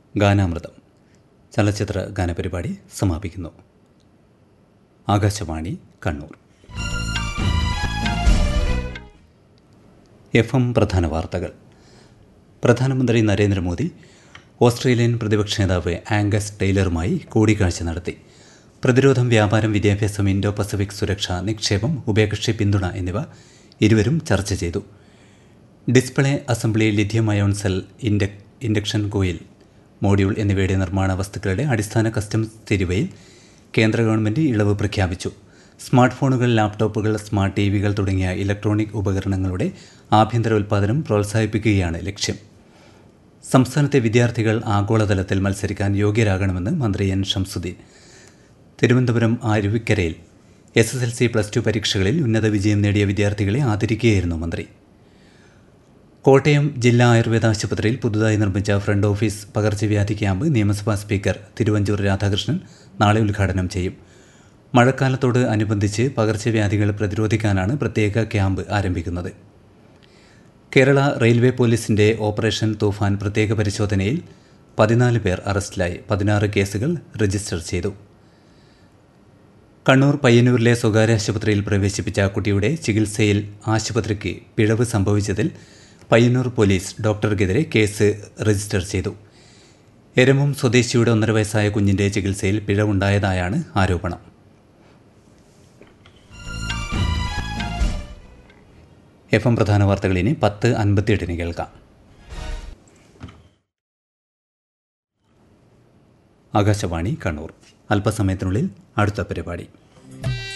ഗാനാമൃതം ചലച്ചിത്ര ഗാനപരിപാടി സമാപിക്കുന്നു Akashvani Kannur F M പ്രധാന വാർത്തകൾ പ്രധാനമന്ത്രി നരേന്ദ്രമോദി ഓസ്ട്രേലിയൻ പ്രതിപക്ഷ നേതാവ് ആംഗസ് ടൈലറുമായി കൂടിക്കാഴ്ച നടത്തി പ്രതിരോധം വ്യാപാരം വിദ്യാഭ്യാസം ഇൻഡോ പസഫിക് സുരക്ഷ നിക്ഷേപം ഉഭയകക്ഷി പിന്തുണ എന്നിവ ഇരുവരും ചർച്ച ചെയ്തു display assembly lithium ion cell ഇൻഡ ഇൻഡക്ഷൻ കോയിൽ മോഡ്യൂൾ എന്നിവയുടെ നിർമ്മാണ വസ്തുക്കളുടെ അടിസ്ഥാന കസ്റ്റംസ് തീരുവയിൽ കേന്ദ്ര ഗവൺമെൻറ് ഇളവ് പ്രഖ്യാപിച്ചു സ്മാർട്ട് ഫോണുകൾ ലാപ്ടോപ്പുകൾ സ്മാർട്ട് ടി വികൾ തുടങ്ങിയ ഇലക്ട്രോണിക് ഉപകരണങ്ങളുടെ ആഭ്യന്തര ഉൽപ്പാദനം പ്രോത്സാഹിപ്പിക്കുകയാണ് ലക്ഷ്യം സംസ്ഥാനത്തെ വിദ്യാർത്ഥികൾ ആഗോളതലത്തിൽ മത്സരിക്കാൻ യോഗ്യരാകണമെന്ന് മന്ത്രി എൻ ഷംസുദ്ദീൻ തിരുവനന്തപുരം അരുവിക്കരയിൽ S S L C plus two പരീക്ഷകളിൽ ഉന്നത വിജയം നേടിയ വിദ്യാർത്ഥികളെ ആദരിക്കുകയായിരുന്നു മന്ത്രി കോട്ടയം ജില്ലാ ആയുർവേദ ആശുപത്രിയിൽ പുതുതായി നിർമ്മിച്ച ഫ്രണ്ട് ഓഫീസ് പകർച്ചവ്യാധി ക്യാമ്പ് നിയമസഭാ സ്പീക്കർ തിരുവഞ്ചൂർ രാധാകൃഷ്ണൻ നാളെ ഉദ്ഘാടനം ചെയ്യും മഴക്കാലത്തോട് അനുബന്ധിച്ച് പകർച്ചവ്യാധികൾ പ്രതിരോധിക്കാനാണ് പ്രത്യേക ക്യാമ്പ് ആരംഭിക്കുന്നത് കേരള റെയിൽവേ പോലീസിന്റെ ഓപ്പറേഷൻ തൂഫാൻ പ്രത്യേക പരിശോധനയിൽ പതിനാല് പേർ അറസ്റ്റിലായി പതിനാറ് കേസുകൾ രജിസ്റ്റർ ചെയ്തു കണ്ണൂർ പയ്യന്നൂരിലെ സ്വകാര്യ ആശുപത്രിയിൽ പ്രവേശിപ്പിച്ച കുട്ടിയുടെ ചികിത്സയിൽ ആശുപത്രിക്ക് പിഴവ് സംഭവിച്ചതിൽ പയ്യന്നൂർ പോലീസ് ഡോക്ടർക്കെതിരെ കേസ് രജിസ്റ്റർ ചെയ്തു എരമം സ്വദേശിയുടെ ഒന്നര വയസ്സായ കുഞ്ഞിന്റെ ചികിത്സയിൽ പിഴവുണ്ടായതായാണ് ആരോപണം എഫ് എം പ്രധാന വാർത്തകൾ ഇനി പത്ത് അൻപത്തിയെട്ടിന് കേൾക്കാം ആകാശവാണി കണ്ണൂർ അല്പസമയത്തിനുള്ളിൽ അടുത്ത പരിപാടി